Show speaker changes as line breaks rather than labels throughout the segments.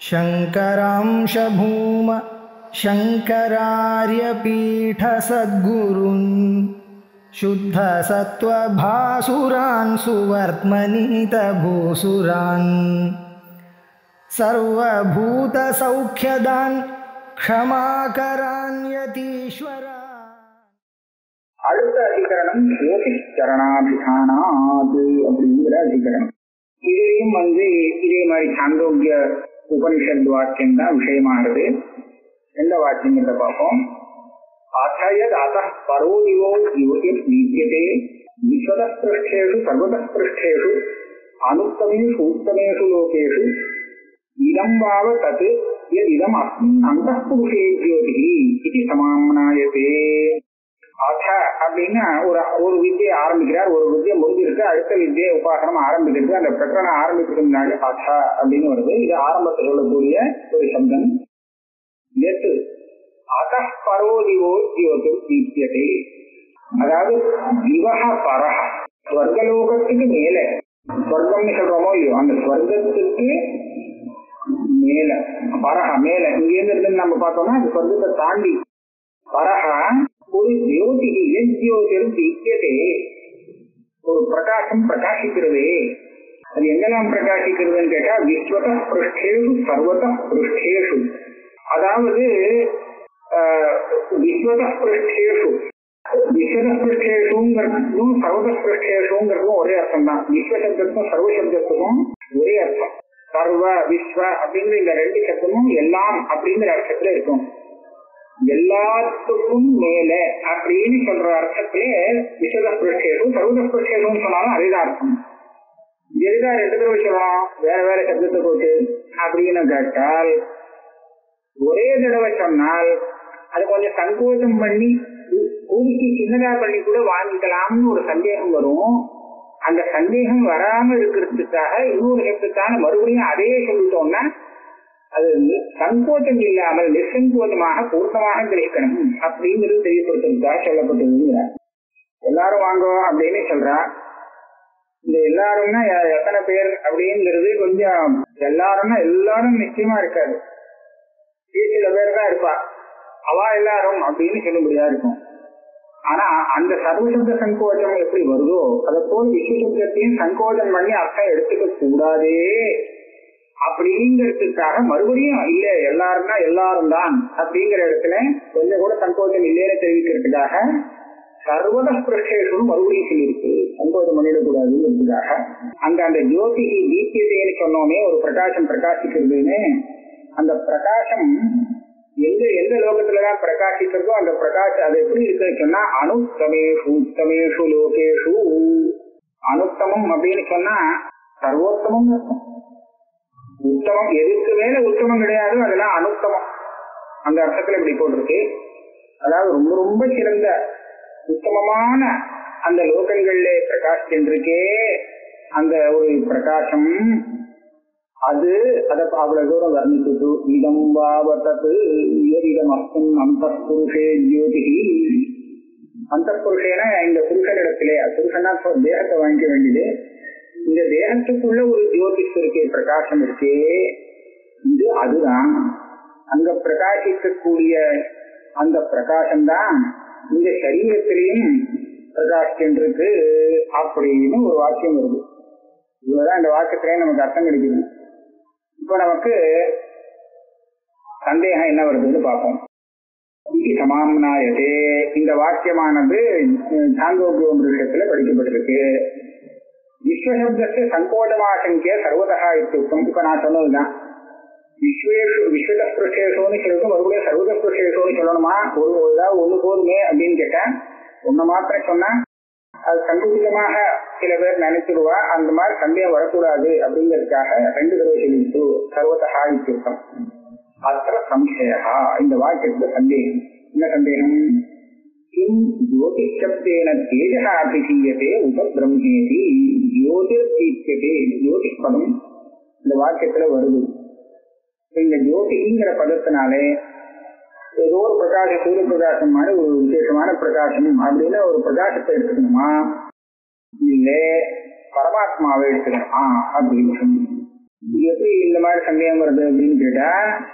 शङ्करांशभूम शङ्करार्यपीठसद्गुरुन् शुद्धसत्त्वभासुरान् सुवर्त्मनीतभूसुरान् सर्वभूतसौख्यदान् क्षमाकरान्यतीश्वरा
அடுத்த அதிகரணம் யோகி சரணாபிதானாது அப்படிங்கிற அதிகரணம் இதையும் வந்து இதே மாதிரி சாந்தோக்கிய உபனிஷத் வாக்கியம் தான் விஷயமானது எந்த வாக்கியங்கிறத பார்ப்போம் அசயத் அத பரோதிவோ யோகி வித்தியதே விஸ்வதஸ்பிருஷ்டேஷு சர்வதஸ்பிருஷ்டேஷு அனுத்தமேஷு உத்தமேஷு லோகேஷு இதம் வாவ தத் இதம் அஸ்மின் அந்தப்புருஷே ஜோதிஹி இது சமாமனாயதே அத அப்படின்னா ஒரு ஒரு வித்தியை ஆரம்பிக்கிறார் ஒரு வித்தியை முடிஞ்சிருக்கு அடுத்த வித்தியை உபாசனம் ஆரம்பிக்கிறது அந்த பிரகடனம் ஆரம்பிக்கிறதுக்கு முன்னாடி அத அப்படின்னு வருது இது ஆரம்பத்தில் சொல்லக்கூடிய ஒரு சப்தம் எட்டு அத பரோதிவோ ஜோதி தீபியதே அதாவது திவக பரஹ ஸ்வர்கலோகத்துக்கு மேல ஸ்வர்க்கம்னு சொல்றோமோ இல்லையோ அந்த ஸ்வர்க்கத்துக்கு மேல பரஹ மேல இங்க இருந்து நம்ம பார்த்தோம்னா அந்த ஸ்வர்க்கத்தை தாண்டி பரஹ ஒரு ஜோதி ஜோதிர் தீக்கியதே ஒரு பிரகாசம் பிரகாசிக்கிறது அது எங்கெல்லாம் பிரகாசிக்கிறதுன்னு கேட்டா விஸ்வத பிருஷ்டேஷு சர்வத பிருஷ்டேஷு அதாவது விஸ்வத பிருஷ்டேஷு விஸ்வத பிருஷ்டேஷுங்கிறதுக்கும் சர்வத பிருஷ்டேஷுங்கிறதுக்கும் ஒரே அர்த்தம் தான் விஸ்வ சப்தத்துக்கும் சர்வ சப்தத்துக்கும் ஒரே அர்த்தம் சர்வ விஸ்வ அப்படிங்கிற இந்த ரெண்டு சப்தமும் எல்லாம் அப்படிங்கிற அர்த்தத்துல இருக்கும் எல்லாத்துக்கும் மேல அப்படின்னு சொல்ற அர்த்தத்திலே விசத புரட்சேஷம் சர்வத புரட்சேஷம் சொன்னாலும் அதேதான் அர்த்தம் எதுதான் ரெண்டு தடவை சொல்லணும் வேற வேற சப்தத்தை போட்டு அப்படின்னு கேட்டால் ஒரே தடவை சொன்னால் அது கொஞ்சம் சங்கோச்சம் பண்ணி கூலிக்கு சின்னதா பண்ணி கூட வாங்கிக்கலாம்னு ஒரு சந்தேகம் வரும் அந்த சந்தேகம் வராம இருக்கிறதுக்காக இன்னொரு சப்தத்தான மறுபடியும் அதையே சொல்லிட்டோம்னா அது சங்கோச்சம் இல்லாமல் நிசங்கோச்சமாக பூர்ணமாக கிரகிக்கணும் அப்படிங்கிறது தெரியப்படுத்துறதுக்காக சொல்லப்பட்டதுங்கிறார் எல்லாரும் வாங்க அப்படின்னு சொல்றா இந்த எல்லாரும்னா எத்தனை பேர் அப்படிங்கிறது கொஞ்சம் எல்லாரும்னா எல்லாரும் நிச்சயமா இருக்காது சில பேர் தான் இருப்பா அவா எல்லாரும் அப்படின்னு சொல்லும்படியா இருக்கும் ஆனா அந்த சர்வசப்த சங்கோச்சம் எப்படி வருதோ அதை போல் விஸ்வசப்தத்தையும் சங்கோச்சம் பண்ணி அர்த்தம் எடுத்துக்க கூடாதே அப்படிங்கிறதுக்காக மறுபடியும் இல்ல எல்லாரும்னா எல்லாரும் தான் அப்படிங்கிற இடத்துல கொஞ்சம் கூட சங்கோச்சம் இல்லைன்னு தெரிவிக்கிறதுக்காக சர்வத ஸ்பிருஷேஷம் மறுபடியும் சொல்லியிருக்கு சங்கோச்சம் பண்ணிடக்கூடாதுங்கிறதுக்காக அங்க அந்த ஜோதிகி தீபியதேன்னு சொன்னோமே ஒரு பிரகாசம் பிரகாசிக்கிறதுன்னு அந்த பிரகாசம் எந்த எந்த லோகத்துலதான் பிரகாசிக்கிறதோ அந்த பிரகாசம் அது எப்படி இருக்குன்னு சொன்னா அனுத்தமேஷு உத்தமேஷு லோகேஷு அனுத்தமம் அப்படின்னு சொன்னா சர்வோத்தமம் இருக்கும் உத்தமம் எதுக்கு மேல உத்தமம் கிடையாது அதெல்லாம் அனுத்தமம் அந்த அர்த்தத்துல இப்படி போட்டிருக்கு அதாவது ரொம்ப ரொம்ப சிறந்த உத்தமமான அந்த லோகங்கள்ல பிரகாசிச்சிருக்கே அந்த ஒரு பிரகாசம் அது அத அவ்வளவு தூரம் வர்ணிச்சுட்டு இதம் வாவத்தது இதம் அஸ்தம் அந்த புருஷே ஜோதிகி அந்த புருஷேனா இந்த புருஷனிடத்திலே புருஷனா தேகத்தை வாங்கிக்க வேண்டியது இந்த தேகத்துக்குள்ள ஒரு ஜோதிஷ் இருக்கே பிரகாசம் இருக்கே இது அதுதான் அங்க பிரகாசிக்கக்கூடிய அந்த பிரகாசம் தான் இந்த சரீரத்திலையும் பிரகாசிக்கின்றது அப்படின்னு ஒரு வாக்கியம் வருது இதுதான் இந்த வாக்கியத்திலே நமக்கு அர்த்தம் கிடைக்குது இப்ப நமக்கு சந்தேகம் என்ன வருதுன்னு பார்ப்போம் சமாம்னாயதே இந்த வாக்கியமானது சாந்தோக்கியம் விஷயத்துல படிக்கப்பட்டிருக்கு விஸ்வசப்தத்தை சங்கோஜமாசங்கிய சர்வதா இத்தியுக்தம் இப்ப நான் சொன்னதுதான் விஸ்வேஷு விஸ்வத ஸ்பிருஷேஷோன்னு சொல்லிட்டு மறுபடியும் சர்வத ஸ்பிருஷேஷோன்னு சொல்லணுமா ஒரு ஏதாவது ஒண்ணு போதுமே அப்படின்னு கேட்டேன் ஒண்ணு மாத்திரம் சொன்னா அது சங்குச்சிதமாக சில பேர் நினைச்சிருவா அந்த மாதிரி சந்தேகம் வரக்கூடாது அப்படிங்கிறதுக்காக ரெண்டு தடவை சொல்லிட்டு சர்வதா இத்தியுக்தம் அத்த சம்சயா இந்த வாக்கியத்துல சந்தேகம் என்ன சந்தேகம் கிம் ஜோதிஷப்தேன தேஜः அபிஷீயते உபபிரம்மேதி ஜோதிர்தீப்யதே ஜோதிஷ் பதம் இந்த வாக்கியத்துல வருது இந்த ஜோதிங்கிற பதத்தினாலே ஏதோ ஒரு பிரகாசம் சூரிய பிரகாசம் மாதிரி ஒரு விசேஷமான பிரகாசம் அப்படின்னு ஒரு பிரகாசத்தை எடுத்துக்கணுமா இல்ல பரமாத்மாவை எடுத்துக்கணுமா அப்படின்னு சொல்லி இது எப்படி இந்த மாதிரி சந்தேகம் வருது அப்படின்னு கேட்டா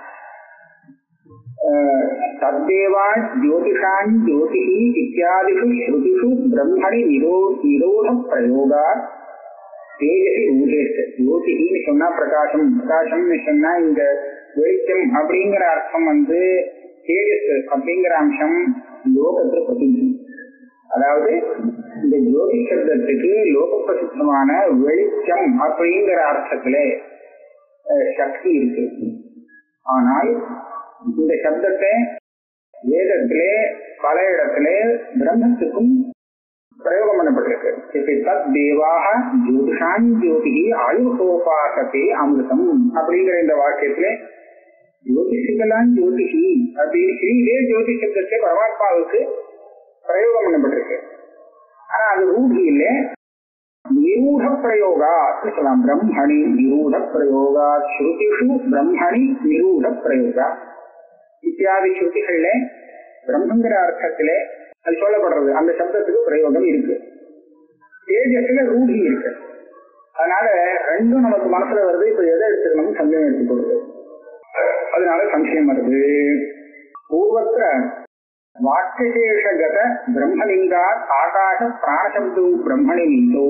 அஹ், தத்தேவா ஜோதிஷான் ஜோதிஷி இத்தியாதிஷு ஸ்ருதிஷு பிரம்மணி நிரோ நிரோத பிரயோகா தேஜசி ரூபேஷ் ஜோதிஷின்னு சொன்னா பிரகாசம் பிரகாசம்னு சொன்னா இந்த வெளிச்சம் அப்படிங்கிற அர்த்தம் வந்து தேஜஸ் அப்படிங்கிற அம்சம் லோகத்துல பிரசித்தி அதாவது இந்த ஜோதி சப்தத்துக்கு லோக பிரசித்தமான வெளிச்சம் அப்படிங்கிற அர்த்தத்திலே அஹ், சக்தி இருக்கு ஆனால் இந்த சப்தத்தை வேதத்திலே பல இடத்திலே பிரம்மத்துக்கும் பிரயோகம் பண்ணப்பட்டிருக்கு இப்ப தத் தேவாக ஜோதிஷான் ஜோதி ஆயுஷோபாசத்தே அமிர்தம் அப்படிங்கிற இந்த வாக்கியத்திலே ஜோதிஷிகளான் ஜோதிஷி அப்படின்னு சொல்லி இதே ஜோதி சப்தத்தை பரமாத்மாவுக்கு பிரயோகம் பண்ணப்பட்டிருக்கு ஆனா அது ரூபி இல்ல நிரூட பிரயோகா சொல்லலாம் பிரம்மணி நிரூட பிரயோகா ஸ்ருதிஷு பிரம்மணி நிரூட பிரயோகா இத்தியாதி ஸ்ருதிகள்ல பிரம்மங்கிற அர்த்தத்திலே அது சொல்லப்படுறது அந்த சப்தத்துக்கு பிரயோகம் இருக்கு தேஜஸ்ல ரூಢி இருக்கு அதனால ரெண்டும் நமக்கு மனசுல வருது இப்ப எதை எடுத்துக்கணும் சந்தேகம் எடுத்துக்கொள்வது அதனால சம்சயம் வருது பூர்வத்திர வாக்கியசேஷகத பிரம்மலிங்கா ஆகாச பிராணசப்தோ பிரம்மணி நீதோ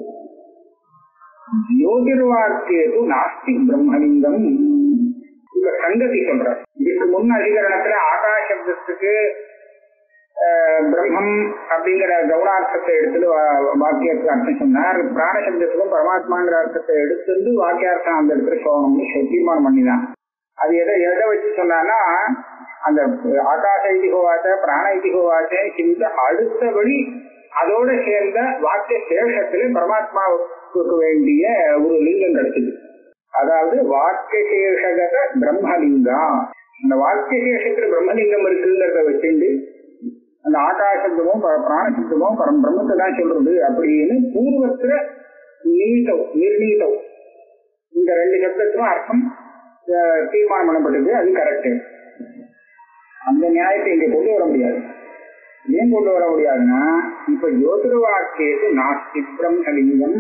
ஜோதிர்வாக்கியது நாஸ்தி பிரம்மலிங்கம் இப்ப சங்கதி சொல்ற இதுக்கு முன் அதிகரணத்துல ஆகாசப்தத்துக்கு அஹ், பிரம்மம் அப்படிங்கிற கவுனார்த்தத்தை எடுத்துட்டு வா- வாக்கியத்துக்கு அர்த்தம் சொன்னார் பிராணசப்தத்துக்கும் பரமாத்மாங்கிற அர்த்தத்தை எடுத்துட்டு வாக்கியார்த்தம் அந்த இடத்துல சொல்லணும்னு சொல்லி தீர்மானம் பண்ணிதான் அது எதை எதை வச்சு சொன்னான்னா அந்த ஆகாச இதிகோவாச்ச பிராண இதிகோவாச்ச இந்த அடுத்தபடி அதோட சேர்ந்த வாக்கிய சேஷத்துல பரமாத்மாவுக்கு வேண்டிய ஒரு லிங்கம் கிடைச்சது அதாவது வாக்கிய சேஷகத பிரம்மலிங்கா அந்த வாக்கிய சேஷத்துல பிரம்மலிங்கம் இருக்குங்கிறத வச்சுண்டு அந்த ஆகாசப்தமும் ப- பிராணசப்தமும் பரம் பிரம்மத்தை தான் சொல்றது அப்படின்னு பூர்வத்துல நீட்டவ் நிர்ணீதவ் இந்த ரெண்டு சப்தத்துக்கும் அர்த்தம் அஹ், தீர்மானம் பண்ணப்பட்டது அது கரெக்ட் அந்த நியாயத்தை இங்க கொண்டு வர முடியாது ஏன் கொண்டு வர முடியாதுன்னா இப்ப ஜோதிட வாக்கியத்து நாஸ்தி பிரம்மலிங்கம்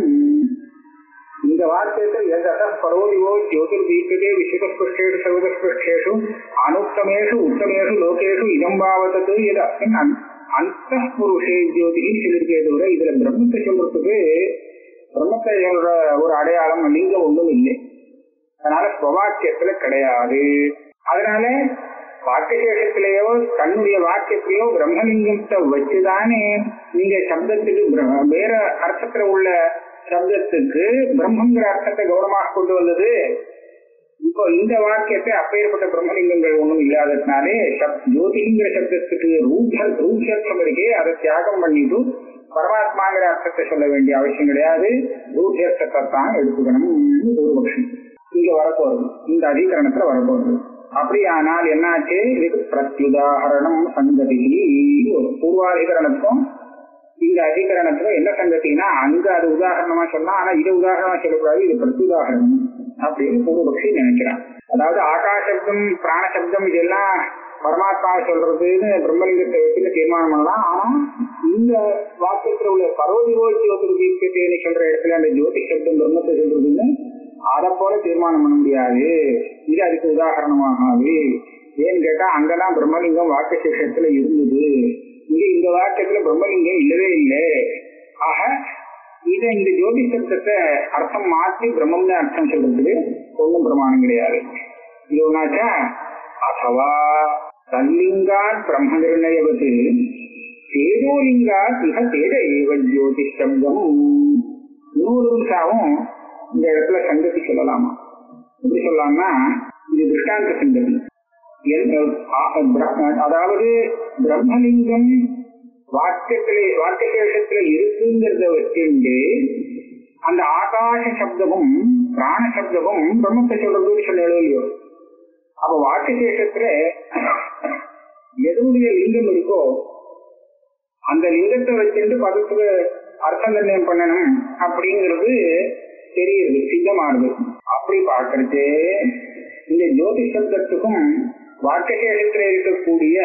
இந்த வாக்கியத்தில் எதத பரோதிவோ ஜோதிர்தீபதே விசுதஸ்பஷ்டேஷு சர்வதஸ்பஷ்டேஷு அனுத்தமேஷு உத்தமேஷு லோகேஷு இதம் பாவத்தது இது அஸ்மின் அந்த புருஷே ஜோதின்னு சொல்லியிருக்கே தவிர இதுல பிரம்மத்தை சொல்றதுக்கு பிரம்மத்தை சொல்ற ஒரு அடையாளம் லிங்கம் ஒன்றும் இல்லை அதனால ஸ்வவாக்கியத்துல கிடையாது அதனால வாக்கியசேஷத்திலேயோ தன்னுடைய வாக்கியத்திலேயோ பிரம்மலிங்கத்தை வச்சுதானே நீங்க சப்தத்துக்கு பிர- வேற அர்த்தத்துல உள்ள சப்தத்துக்கு பிரம்மங்கிற அர்த்தத்தை கௌரவமாக கொண்டு வந்தது இப்போ இந்த வாக்கியத்தை அப்பேற்பட்ட பிரம்மலிங்கங்கள் ஒண்ணும் இல்லாததுனாலே சப்- ஜோதிங்கிற சப்தத்துக்கு ரூப ரூபியர்த்தம் இருக்கே அதை தியாகம் பண்ணிட்டு பரமாத்மாங்கிற அர்த்தத்தை சொல்ல வேண்டிய அவசியம் கிடையாது ரூபியர்த்தத்தை தான் எடுத்துக்கணும் பூர்வபக்ஷம் இங்க வரப்போறது இந்த அதிகரணத்துல வரப்போறது அப்படியானால் என்னாச்சு இதுக்கு பிரத்யுதாகரணம் சங்கதி பூர்வாதிகரணத்துக்கும் இந்த அதிகரணத்துல என்ன சங்கத்தினா அங்க அது உதாரணமா சொன்னா ஆனா இது உதாரணமா சொல்லக்கூடாது இது பிரத்யுதாகரணம் அப்படின்னு பூர்வபக்ஷி நினைக்கிறான் அதாவது ஆகாசப்தம் பிராணசப்தம் இதெல்லாம் பரமாத்மாவை சொல்றதுன்னு பிரம்மலிங்கத்தை வச்சு தீர்மானம் பண்ணலாம் ஆனா இந்த வாக்கியத்துல உள்ள பரோதிவோ ஜோதிர்தீபத்தேன்னு சொல்ற இடத்துல அந்த ஜோதி சப்தம் பிரம்மத்தை சொல்றதுன்னு அதை போல தீர்மானம் பண்ண முடியாது இது அதுக்கு உதாரணமாகாது ஏன்னு கேட்டா அங்கெல்லாம் பிரம்மலிங்கம் வாக்கிய சேஷத்துல இருந்தது இங்க இந்த வாக்கியத்துல பிரம்மலிங்கம் இல்லவே இல்லை ஆக இத இந்த ஜோதி சப்தத்தை அர்த்தம் மாற்றி பிரம்மம்னு அர்த்தம் சொல்றதுக்கு ஒன்றும் பிரமாணம் கிடையாது இது ஒன்னாச்சா அசவா தல்லிங்காத் பிரம்ம நிர்ணயவத்து தேஜோலிங்காத் இக தேஜ ஏவ ஜோதி சப்தம் இன்னொரு நிமிஷாவும் இந்த இடத்துல சங்கதி சொல்லலாமா எப்படி சொல்லலாம்னா இது திருஷ்டாந்த சங்கதி என்- ஆ- பிர- அதாவது பிரம்மலிங்கம் வாக்கியத்திலே வாக்கியசேஷத்துல இருக்குங்கிறத வச்சுண்டு அந்த ஆகாச சப்தமும் பிராண சப்தமும் பிரம்மத்தை சொல்றதுன்னு சொல்ல இல்லையோ அப்ப வாக்கியசேஷத்துல எதனுடைய லிங்கம் இருக்கோ அந்த லிங்கத்தை வச்சுட்டு பதத்துக்கு அர்த்தம் நிர்ணயம் பண்ணணும் அப்படிங்கிறது தெரியுது சித்தமானது அப்படி பார்க்கறது இந்த ஜோதி சப்தத்துக்கும் வாக்கியசேஷத்துல இருக்கக்கூடிய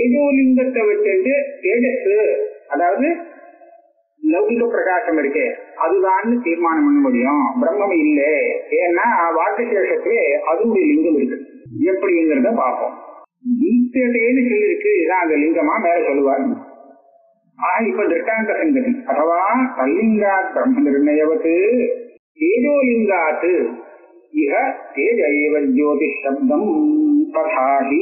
தேஜோலிங்கத்தை வச்சுட்டு தேஜஸ் அதாவது லௌகிக பிரகாசம் இருக்கே அதுதான் தீர்மானம் பண்ண முடியும் பிரம்மம் இல்லை ஏன்னா வாக்கு சேஷத்திலே அதனுடைய லிங்கம் இருக்கு எப்படிங்கிறத பார்ப்போம் கீதேன்னு சொல்லியிருக்கு இதான் அந்த லிங்கமா மேல சொல்லுவார் ஆக இப்ப திருஷ்டாந்த சங்கதி அதுவா கல்லிங்காத் பிரம்ம நிர்ணயவத்து தேஜோலிங்காத் இஹ தேஜ ஏவ ஜோதி சப்தம் ததாஹி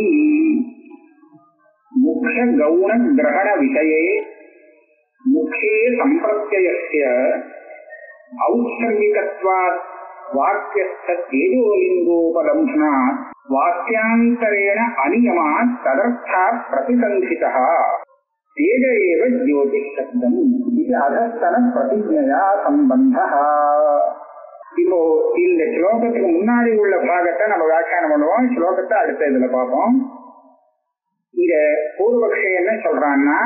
முக்கிய கௌண கிரகண விஷயே முखे सम्प्रत्ययस्य औत्सर्गिकत्वात् वाक्यस्थ तेजोलिङ्गोपलम्भनात् वाक्यान्तरेण अनियमात् तदर्थात् प्रतिसन्धितः तेज एव ज्योतिशब्दम् இது அதஸ்தன பிரதிஜையா சம்பந்தா இப்போ இந்த ஸ்லோகத்துக்கு முன்னாடி உள்ள பாகத்தை நம்ம வியாக்கியானம் பண்ணுவோம் ஸ்லோகத்தை அடுத்த இதுல பார்ப்போம் இங்க பூர்வபக்ஷி என்ன சொல்றான்னா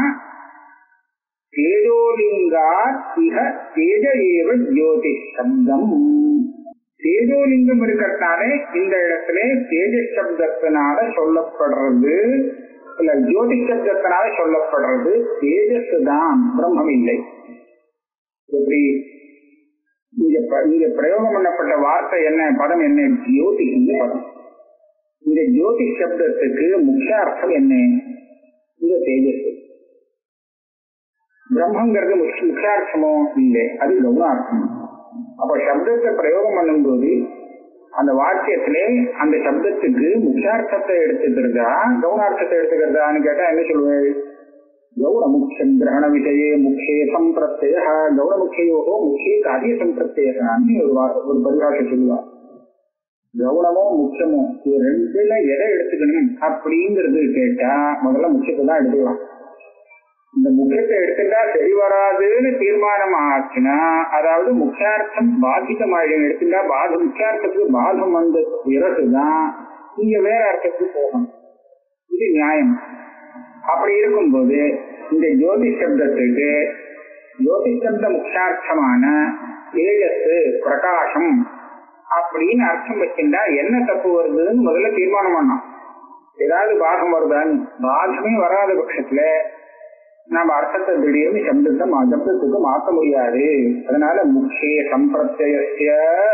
தேஜோலிங்காத் இக தேஜ ஏவ ஜோதி சப்தம் தேஜோலிங்கம் இருக்கிறதுனால இந்த இடத்துல தேஜ சப்தத்தினால சொல்லப்படுறது இல்ல ஜோதி சப்தத்தினால சொல்லப்படுறது தேஜஸ் தான் பிரம்மம் இல்லை எப்படி இங்க ப- இங்க பிரயோகம் பண்ணப்பட்ட வார்த்தை என்ன பதம் என்ன ஜோதி பதம் இந்த ஜோதி சப்தத்துக்கு முக்கிய அர்த்தம் என்ன இந்த தேஜஸ் பிரம்மங்கிறது முக்கிய முக்கியார்த்தமோ இல்லை அது கவுனார்த்தம் அப்ப சப்தத்தை பிரயோகம் பண்ணும்போது அந்த வாக்கியத்திலே அந்த சப்தத்துக்கு முக்கியார்த்தத்தை எடுத்துக்கிறதா கவுனார்த்தத்தை எடுத்துக்கிறதான்னு கேட்டா என்ன சொல்லுவேன் கௌர முக்கிய கிரகண விஷயே முக்கிய சம்பிரத்ய கௌர முக்கியோகோ முக்கிய காரிய சம்பிரத்யான்னு ஒரு வா- ஒரு பரிபாஷை சொல்லுவா கவுனமோ முக்கியமோ இது ரெண்டுல எதை எடுத்துக்கணும் அப்படிங்கிறது கேட்டா முதல்ல முக்கியத்தை தான் எடுத்துக்கலாம் இந்த முக்கியத்தை எடுத்துட்டா சரி வராதுன்னு தீர்மானம் ஆச்சுன்னா அதாவது முக்கியார்த்தம் பாதிதமாயிடும் எடுத்துட்டா பாத முக்கியார்த்தத்துக்கு பாதம் வந்த பிறகுதான் இங்க வேற அர்த்தத்துக்கு போகணும் இது நியாயம் அப்படி இருக்கும்போது இந்த ஜோதி சப்தத்துக்கு ஜோதி சப்த முக்கியார்த்தமான தேஜஸ் பிரகாசம் அப்படின்னு அர்த்தம் வச்சிருந்தா என்ன தப்பு வருதுன்னு முதல்ல தீர்மானம் பண்ணோம் ஏதாவது பாகம் வருதான்னு பாகமே வராத பட்சத்துல நம்ம அர்த்தத்தை திடீர்னு சப்தத்தை மா- சப்தத்துக்கு மாற்ற முடியாது அதனால முக்கிய சம்பிரத்யஸ்ய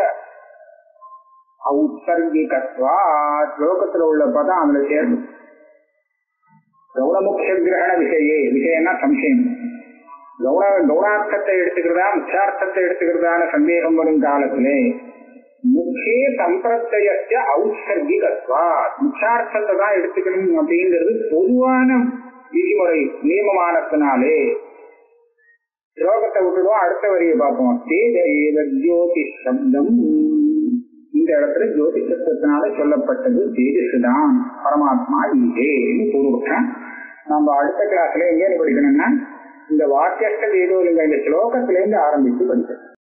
ஔத்சர்கிகத்வா ஸ்லோகத்துல உள்ள பதம் அதுல சேரும் கௌணமுக்கிய கிரகண விஷயே விஷயம்னா சம்சயம் கௌண கௌணார்த்தத்தை எடுத்துக்கிறதா முக்கியார்த்தத்தை எடுத்துக்கிறதான சந்தேகம் வரும் காலத்திலே முக்கிய சம்பிரத்தயத்த ஔத்சர்கிகத்வா முக்கியார்த்தத்தை தான் எடுத்துக்கணும் அப்படிங்கிறது பொதுவான விதிமுறை நியமமானத்தினாலே ஸ்லோகத்தை விட்டுடுவோம் அடுத்த வரியை பார்ப்போம் தேஜ ஏவ ஜோதி சப்தம் இந்த இடத்துல ஜோதி சப்தத்தினால சொல்லப்பட்டது தேஜஸ் தான் பரமாத்மா இதேன்னு பூர்வபக்ஷம் நம்ம அடுத்த கிளாஸ்ல எங்க படிக்கணும்னா இந்த வாக்கியஸ்த வேதோலிங்க இந்த ஸ்லோகத்திலேருந்து ஆரம்பித்து படிக்கணும்